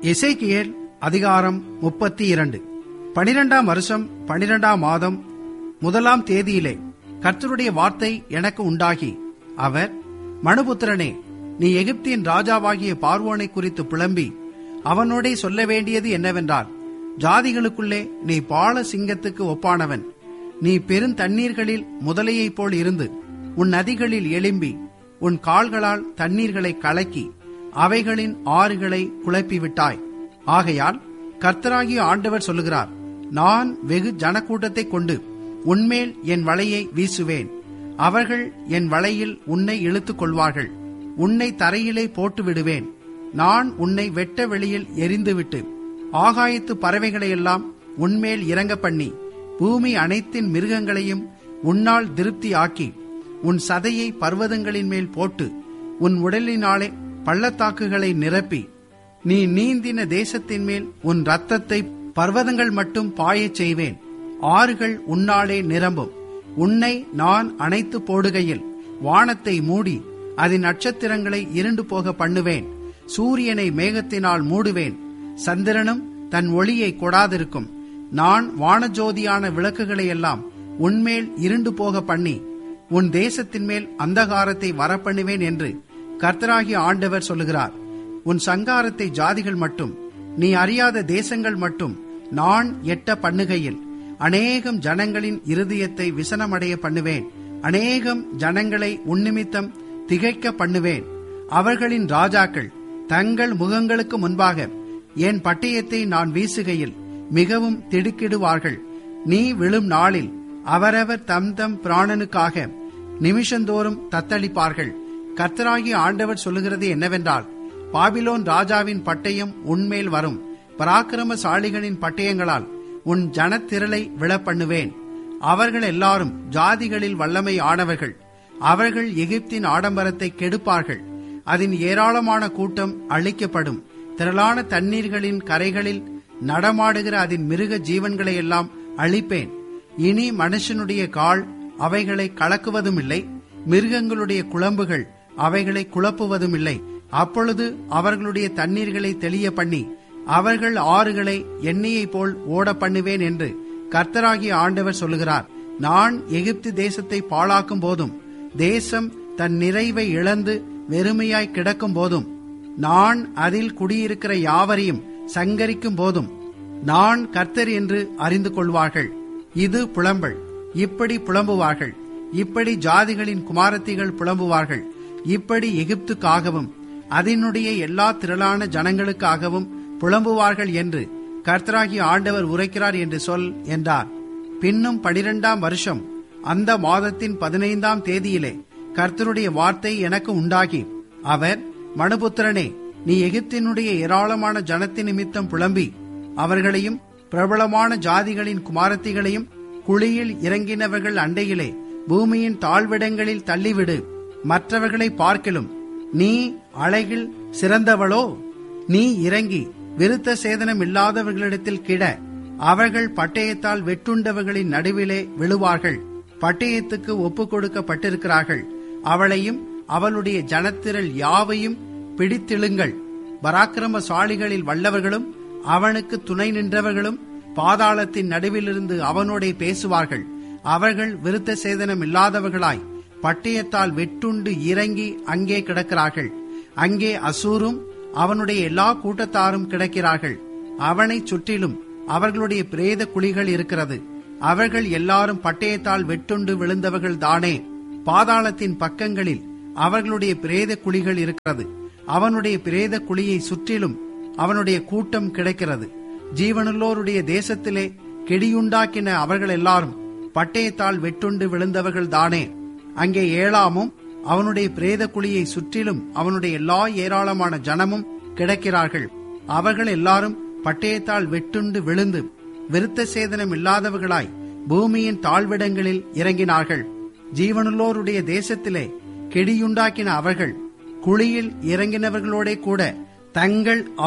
எசேக்கியேல் அதிகாரம் முப்பத்தி இரண்டு பனிரெண்டாம் வருஷம் பனிரெண்டாம் மாதம் முதலாம் தேதியிலே கர்த்தருடைய வார்த்தை எனக்கு உண்டாகி அவர் மனுபுத்திரனே நீ எகிப்தின் ராஜாவாகிய பார்வோனை குறித்து புலம்பி அவனோடே சொல்ல வேண்டியது என்னவென்றால் ஜாதிகளுக்குள்ளே நீ பால சிங்கத்துக்கு ஒப்பானவன் நீ பெருந்தண்ணீர்களில் முதலையைப் போல் இருந்து உன் நதிகளில் எழும்பி உன் கால்களால் தண்ணீர்களை கலக்கி அவைகளின் ஆறுகளை குழப்பி விட்டாய் ஆகையால் கர்த்தராகிய ஆண்டவர் சொல்லுகிறார் நான் வெகு ஜனக்கூட்டத்தைக் கொண்டு உன்மேல் என் வலையை வீசுவேன் அவர்கள் என் வலையில் உன்னை இழுத்துக் கொள்வார்கள் உன்னை தரையிலே போட்டு விடுவேன் நான் உன்னை வெட்ட வெளியில் எரிந்துவிட்டு ஆகாயத்து பறவைகளையெல்லாம் உன்மேல் இறங்க பண்ணி பூமி அனைத்தின் மிருகங்களையும் உன்னால் திருப்தி ஆக்கி உன் சதையை பர்வதங்களின் மேல் போட்டு உன் உடலினாலே பள்ளத்தாக்குகளை நிரப்பி நீ நீந்தின தேசத்தின் மேல் உன் ரத்தத்தை பர்வதங்கள் மட்டும் பாயச் செய்வேன் ஆறுகள் உன்னாலே நிரம்பும் உன்னை நான் அணைத்து போடுகையில் வானத்தை மூடி அதன் நட்சத்திரங்களை இருண்டு போக பண்ணுவேன் சூரியனை மேகத்தினால் மூடுவேன் சந்திரனும் தன் ஒளியை கொடாதிருக்கும் நான் வானஜோதியான விளக்குகளை எல்லாம் உன்மேல் இருண்டு போக பண்ணி உன் தேசத்தின் மேல் அந்தகாரத்தை வரப்பண்ணுவேன் என்று கர்த்தராகிய ஆண்டவர் சொல்லுகிறார் உன் சங்காரத்தை ஜாதிகள் மட்டும் நீ அறியாத தேசங்கள் மட்டும் நான் எட்ட பண்ணுகையில் அநேகம் ஜனங்களின் இருதயத்தை விசனமடைய பண்ணுவேன் அநேகம் ஜனங்களை உன்னிமித்தம் திகைக்க பண்ணுவேன் அவர்களின் ராஜாக்கள் தங்கள் முகங்களுக்கு முன்பாக என் பட்டயத்தை நான் வீசுகையில் மிகவும் திடுக்கிடுவார்கள் நீ விழும் நாளில் அவரவர் தம் தம் பிராணனுக்காக நிமிஷந்தோறும் தத்தளிப்பார்கள் கர்த்தராகிய ஆண்டவர் சொல்லுகிறது என்னவென்றால் பாபிலோன் ராஜாவின் பட்டயம் உன்மேல் வரும் பராக்கிரமசாலிகளின் பட்டயங்களால் உன் ஜனத்திரளை விழப்பண்ணுவேன் அவர்கள் எல்லாரும் ஜாதிகளில் வல்லமை ஆனவர்கள் அவர்கள் எகிப்தின் ஆடம்பரத்தை கெடுப்பார்கள் அதன் ஏராளமான கூட்டம் அழிக்கப்படும் திரளான தண்ணீர்களின் கரைகளில் நடமாடுகிற அதன் மிருக ஜீவன்களை எல்லாம் அழிப்பேன் இனி மனுஷனுடைய கால் அவைகளை கலக்குவதும் இல்லை மிருகங்களுடைய குழம்புகள் அவைகளை குழப்புவதும் இல்லை அப்பொழுது அவர்களுடைய தண்ணீர்களை தெளிய பண்ணி அவர்கள் ஆறுகளை எண்ணெயைப் போல் ஓட பண்ணுவேன் என்று கர்த்தராகிய ஆண்டவர் சொல்லுகிறார் நான் எகிப்து தேசத்தை பாழாக்கும் போதும் தேசம் தன் நிறைவை இழந்து வெறுமையாய் கிடக்கும் போதும் நான் அதில் குடியிருக்கிற யாவரையும் சங்கரிக்கும் போதும் நான் கர்த்தர் என்று அறிந்து கொள்வார்கள் இது புலம்பல் இப்படி புலம்புவார்கள் இப்படி ஜாதிகளின் குமாரத்திகள் புலம்புவார்கள் இப்படி எகிப்துக்காகவும் அதனுடைய எல்லா திரளான ஜனங்களுக்காகவும் புலம்புவார்கள் என்று கர்த்தராகிய ஆண்டவர் உரைக்கிறார் என்று சொல் என்றார் பின்னும் பனிரெண்டாம் வருஷம் அந்த மாதத்தின் பதினைந்தாம் தேதியிலே கர்த்தருடைய வார்த்தை எனக்கு உண்டாகி அவர் மனுபுத்திரனே நீ எகிப்தினுடைய ஏராளமான ஜனத்தின் நிமித்தம் புலம்பி அவர்களையும் பிரபலமான ஜாதிகளின் குமாரத்திகளையும் குழியில் இறங்கினவர்கள் அண்டையிலே பூமியின் தாழ்விடங்களில் தள்ளிவிடு மற்றவர்களை பார்க்கலும் நீ அழகில் சிறந்தவளோ நீ இறங்கி விருத்த சேதனம் இல்லாதவர்களிடத்தில் கிட அவர்கள் பட்டயத்தால் வெட்டுண்டவர்களின் நடுவிலே விழுவார்கள் பட்டயத்துக்கு ஒப்பு கொடுக்கப்பட்டிருக்கிறார்கள் அவளையும் அவளுடைய ஜனத்திரள் யாவையும் பிடித்திழுங்கள் பராக்கிரமசாலிகளில் வல்லவர்களும் அவனுக்கு துணை நின்றவர்களும் பாதாளத்தின் நடுவிலிருந்து அவனோடே பேசுவார்கள் அவர்கள் விருத்த சேதனம் இல்லாதவர்களாய் பட்டயத்தால் வெட்டுண்டு இறங்கி அங்கே கிடக்கிறார்கள் அங்கே அசூரும் அவனுடைய எல்லா கூட்டத்தாரும் கிடக்கிறார்கள் அவனை சுற்றிலும் அவர்களுடைய பிரேத குழிகள் இருக்கிறது அவர்கள் எல்லாரும் பட்டயத்தால் வெட்டுண்டு விழுந்தவர்கள் தானே பாதாளத்தின் பக்கங்களில் அவர்களுடைய பிரேத குழிகள் இருக்கிறது அவனுடைய பிரேத குழியை சுற்றிலும் அவனுடைய கூட்டம் கிடைக்கிறது ஜீவனுள்ளோருடைய தேசத்திலே கெடியுண்டாக்கின அவர்கள் எல்லாரும் பட்டயத்தால் வெட்டுண்டு விழுந்தவர்கள் தானே அங்கே ஏழாமும் அவனுடைய பிரேத குழியை சுற்றிலும் அவனுடைய எல்லா ஏராளமான ஜனமும் கிடக்கிறார்கள் அவர்கள் எல்லாரும் பட்டயத்தால் வெட்டுண்டு விழுந்து விருத்த சேதனம் இல்லாதவர்களாய் பூமியின் தாழ்விடங்களில் இறங்கினார்கள் ஜீவனுள்ளோருடைய தேசத்திலே கெடியுண்டாக்கின அவர்கள் குழியில் இறங்கினவர்களோட கூட தங்கள்